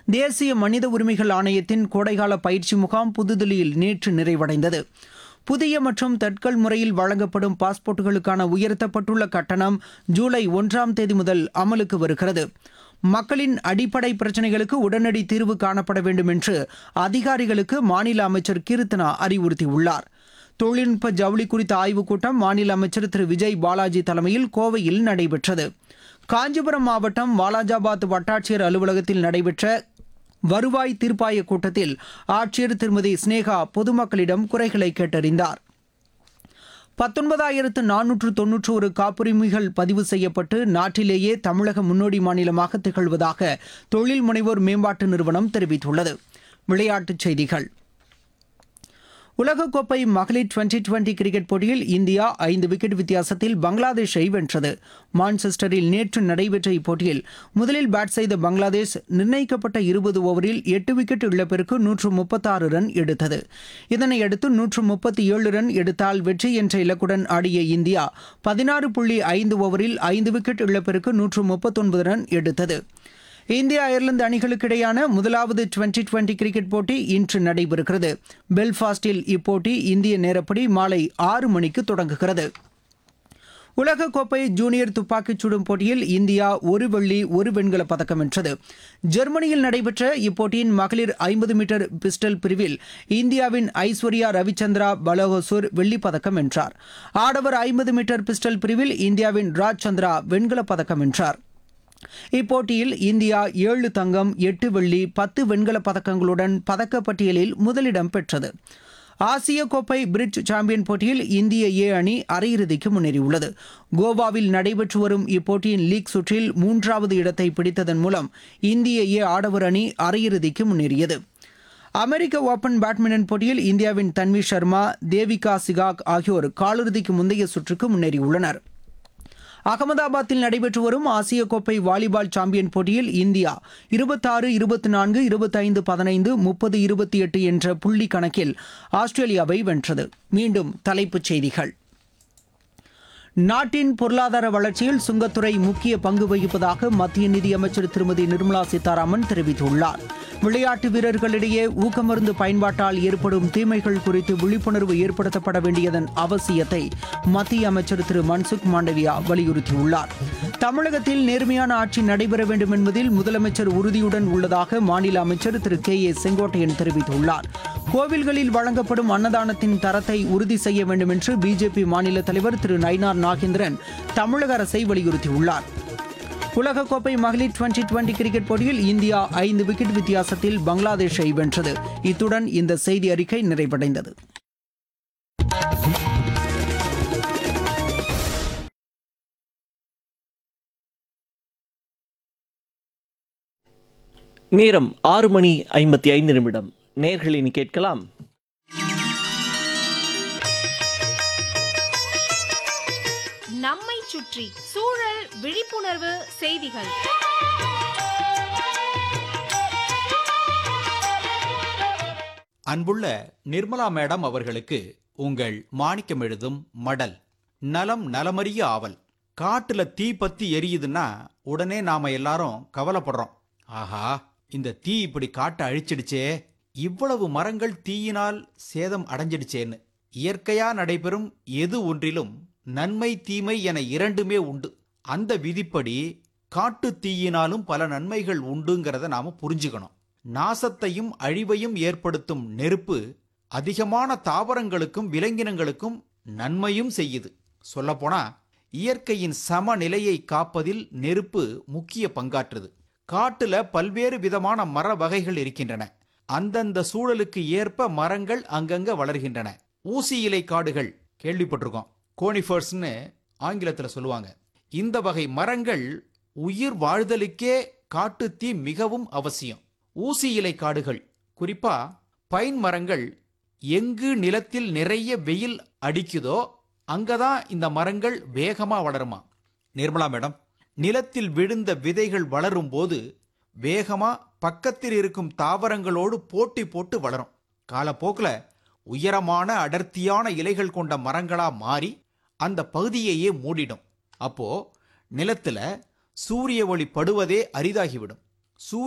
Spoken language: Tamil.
தேசிய மனித உரிமைகள் ஆணையத்தின் கோடைகால பயிற்சி முகாம் புதுதில்லியில் நேற்று நிறைவடைந்தது புதிய மற்றும் தட்கல் முறையில் வழங்கப்படும் பாஸ்போர்ட்டுகளுக்கான உயர்த்தப்பட்டுள்ள கட்டணம் ஜூலை ஒன்றாம் தேதி முதல் அமலுக்கு வருகிறது மக்களின் அடிப்படை பிரச்சினைகளுக்கு உடனடி தீர்வு காணப்பட வேண்டும் என்று அதிகாரிகளுக்கு மாநில அமைச்சர் கீர்த்தனா அறிவுறுத்தியுள்ளார் தொழில்நுட்ப ஜவுளி குறித்த ஆய்வுக் கூட்டம் மாநில அமைச்சர் திரு விஜய் பாலாஜி தலைமையில் கோவையில் நடைபெற்றது காஞ்சிபுரம் மாவட்டம் வாலாஜாபாத் வட்டாட்சியர் அலுவலகத்தில் நடைபெற்ற வருவாய் தீர்ப்பாய கூட்டத்தில் ஆட்சியர் திருமதி ஸ்னேகா பொதுமக்களிடம் குறைகளை கேட்டறிந்தார் பத்தொன்பதாயிரத்து நானூற்று தொன்னூற்று ஒரு காப்புரிமைகள் பதிவு செய்யப்பட்டு நாட்டிலேயே தமிழக முன்னோடி மாநிலமாக திகழ்வதாக தொழில் முனைவோர் மேம்பாட்டு நிறுவனம் தெரிவித்துள்ளது விளையாட்டுச் செய்திகள் உலகக்கோப்பை மகளிர் டுவெண்டி டுவெண்டி கிரிக்கெட் போட்டியில் இந்தியா ஐந்து விக்கெட் வித்தியாசத்தில் பங்களாதேஷை வென்றது மான்செஸ்டரில் நேற்று நடைபெற்ற இப்போட்டியில் முதலில் பேட் செய்த பங்களாதேஷ் நிர்ணயிக்கப்பட்ட இருபது ஓவரில் எட்டு விக்கெட் இழப்பிற்கு நூற்று முப்பத்தாறு ரன் எடுத்தது இதனையடுத்து நூற்று முப்பத்தி ஏழு ரன் எடுத்தால் வெற்றி என்ற இலக்குடன் ஆடிய இந்தியா பதினாறு புள்ளி ஐந்து ஓவரில் ஐந்து விக்கெட் இழப்பிற்கு நூற்று முப்பத்தொன்பது ரன் எடுத்தது இந்தியா அயர்லாந்து அணிகளுக்கு இடையான முதலாவது டுவெண்டி டுவெண்டி கிரிக்கெட் போட்டி இன்று நடைபெறுகிறது பெல்ஃபாஸ்டில் இப்போட்டி இந்திய நேரப்படி மாலை ஆறு மணிக்கு தொடங்குகிறது உலகக்கோப்பை ஜூனியர் துப்பாக்கிச் சுடும் போட்டியில் இந்தியா ஒரு வெள்ளி ஒரு வெண்கலப் பதக்கம் வென்றது ஜெர்மனியில் நடைபெற்ற இப்போட்டியின் மகளிர் ஐம்பது மீட்டர் பிஸ்டல் பிரிவில் இந்தியாவின் ஐஸ்வர்யா ரவிச்சந்திரா பலோகசூர் வெள்ளிப் பதக்கம் வென்றார் ஆடவர் ஐம்பது மீட்டர் பிஸ்டல் பிரிவில் இந்தியாவின் ராஜ் சந்திரா வெண்கலப் பதக்கம் வென்றார் இப்போட்டியில் இந்தியா ஏழு தங்கம் எட்டு வெள்ளி பத்து வெண்கலப் பதக்கங்களுடன் பதக்கப்பட்டியலில் முதலிடம் பெற்றது ஆசிய கோப்பை பிரிட்ஜ் சாம்பியன் போட்டியில் இந்திய ஏ அணி அரையிறுதிக்கு முன்னேறியுள்ளது கோவாவில் நடைபெற்று வரும் இப்போட்டியின் லீக் சுற்றில் மூன்றாவது இடத்தை பிடித்ததன் மூலம் இந்திய ஏ ஆடவர் அணி அரையிறுதிக்கு முன்னேறியது அமெரிக்க ஓபன் பேட்மிண்டன் போட்டியில் இந்தியாவின் தன்வி சர்மா தேவிகா சிகாக் ஆகியோர் காலிறுதிக்கு முந்தைய சுற்றுக்கு முன்னேறியுள்ளனர் அகமதாபாத்தில் நடைபெற்று வரும் ஆசிய கோப்பை வாலிபால் சாம்பியன் போட்டியில் இந்தியா இருபத்தாறு இருபத்தி நான்கு இருபத்தைந்து பதினைந்து முப்பது இருபத்தி எட்டு என்ற புள்ளி கணக்கில் ஆஸ்திரேலியாவை வென்றது மீண்டும் தலைப்புச் செய்திகள் நாட்டின் பொருளாதார வளர்ச்சியில் சுங்கத்துறை முக்கிய பங்கு வகிப்பதாக மத்திய நிதியமைச்சர் திருமதி நிர்மலா சீதாராமன் தெரிவித்துள்ளார் விளையாட்டு வீரர்களிடையே ஊக்கமருந்து பயன்பாட்டால் ஏற்படும் தீமைகள் குறித்து விழிப்புணர்வு ஏற்படுத்தப்பட வேண்டியதன் அவசியத்தை மத்திய அமைச்சர் திரு மன்சுக் மாண்டவியா வலியுறுத்தியுள்ளார் தமிழகத்தில் நேர்மையான ஆட்சி நடைபெற வேண்டும் என்பதில் முதலமைச்சர் உறுதியுடன் உள்ளதாக மாநில அமைச்சர் திரு கே ஏ செங்கோட்டையன் தெரிவித்துள்ளார் கோவில்களில் வழங்கப்படும் அன்னதானத்தின் தரத்தை உறுதி செய்ய வேண்டும் என்று பிஜேபி மாநில தலைவர் திரு நயினார் நாகேந்திரன் தமிழக அரசை வலியுறுத்தியுள்ளார் உலகக்கோப்பை மகளிர் டுவெண்டி டுவெண்டி கிரிக்கெட் போட்டியில் இந்தியா ஐந்து விக்கெட் வித்தியாசத்தில் பங்களாதேஷை வென்றது இத்துடன் இந்த செய்தி அறிக்கை நிறைவடைந்தது நேரம் ஆறு மணி ஐம்பத்தி ஐந்து நிமிடம் நேர்களின் கேட்கலாம் நம்மை சுற்றி சூழல் விழிப்புணர்வு செய்திகள் அன்புள்ள நிர்மலா மேடம் அவர்களுக்கு உங்கள் மாணிக்கம் எழுதும் மடல் நலம் நலமறிய ஆவல் காட்டுல தீ பத்தி எரியுதுன்னா உடனே நாம எல்லாரும் கவலைப்படுறோம் ஆஹா இந்த தீ இப்படி காட்டை அழிச்சிடுச்சே இவ்வளவு மரங்கள் தீயினால் சேதம் அடைஞ்சிடுச்சேன்னு இயற்கையா நடைபெறும் எது ஒன்றிலும் நன்மை தீமை என இரண்டுமே உண்டு அந்த விதிப்படி காட்டு தீயினாலும் பல நன்மைகள் உண்டுங்கிறத நாம புரிஞ்சுக்கணும் நாசத்தையும் அழிவையும் ஏற்படுத்தும் நெருப்பு அதிகமான தாவரங்களுக்கும் விலங்கினங்களுக்கும் நன்மையும் செய்யுது சொல்லப்போனா இயற்கையின் சமநிலையை காப்பதில் நெருப்பு முக்கிய பங்காற்றுது காட்டுல பல்வேறு விதமான மர வகைகள் இருக்கின்றன அந்தந்த சூழலுக்கு ஏற்ப மரங்கள் அங்கங்க வளர்கின்றன ஊசி இலை காடுகள் கேள்விப்பட்டிருக்கோம் கோனிஃபர்ஸ்னு ஆங்கிலத்தில் சொல்லுவாங்க இந்த வகை மரங்கள் உயிர் வாழ்தலுக்கே காட்டுத்தீ மிகவும் அவசியம் ஊசி இலை காடுகள் குறிப்பா பைன் மரங்கள் எங்கு நிலத்தில் நிறைய வெயில் அடிக்குதோ அங்கதான் இந்த மரங்கள் வேகமா வளருமா நிர்மலா மேடம் நிலத்தில் விழுந்த விதைகள் வளரும் போது வேகமா பக்கத்தில் இருக்கும் தாவரங்களோடு போட்டி போட்டு வளரும் காலப்போக்கில் உயரமான அடர்த்தியான இலைகள் கொண்ட மரங்களா மாறி அந்த பகுதியையே மூடிடும் அப்போ நிலத்துல சூரிய ஒளி படுவதே அரிதாகிவிடும் சூரிய